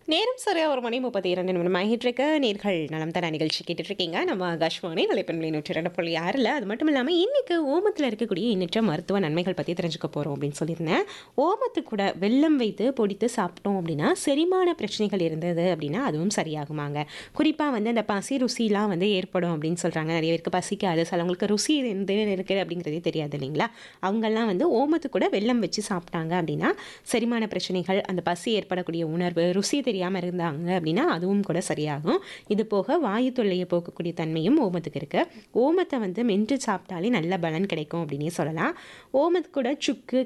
நேரம் சரியா ஒரு மணி முப்பத்தி இரண்டு நிமிடம் ஆகிட்டு இருக்க நேர்கள் நலம் தர நிகழ்ச்சி கேட்டுட்டு இருக்கீங்க நம்ம ஆகாஷ்வாணி நிலைப்பண்பலை நூற்றி ரெண்டு புள்ளி ஆறில் அது மட்டும் இல்லாமல் இன்னைக்கு ஓமத்தில் இருக்கக்கூடிய எண்ணற்ற மருத்துவ நன்மைகள் பற்றி தெரிஞ்சுக்க போகிறோம் அப்படின்னு சொல்லியிருந்தேன் ஓமத்து கூட வெல்லம் வைத்து பொடித்து சாப்பிட்டோம் அப்படின்னா செரிமான பிரச்சனைகள் இருந்தது அப்படின்னா அதுவும் சரியாகுமாங்க குறிப்பாக வந்து அந்த பசி ருசிலாம் வந்து ஏற்படும் அப்படின்னு சொல்கிறாங்க நிறைய பேருக்கு பசிக்காது சிலவங்களுக்கு ருசி எந்த இருக்குது அப்படிங்கிறதே தெரியாது இல்லைங்களா அவங்கெல்லாம் வந்து ஓமத்து கூட வெல்லம் வச்சு சாப்பிட்டாங்க அப்படின்னா செரிமான பிரச்சனைகள் அந்த பசி ஏற்படக்கூடிய உணர்வு ருசி தெரியாமல் இருந்தாங்க அப்படின்னா அதுவும் கூட சரியாகும் இது போக வாயு தொல்லையை போக்கக்கூடிய தன்மையும் ஓமத்துக்கு இருக்குது ஓமத்தை வந்து மென்று சாப்பிட்டாலே நல்ல பலன் கிடைக்கும் அப்படின்னே சொல்லலாம் ஓமத்து கூட சுக்கு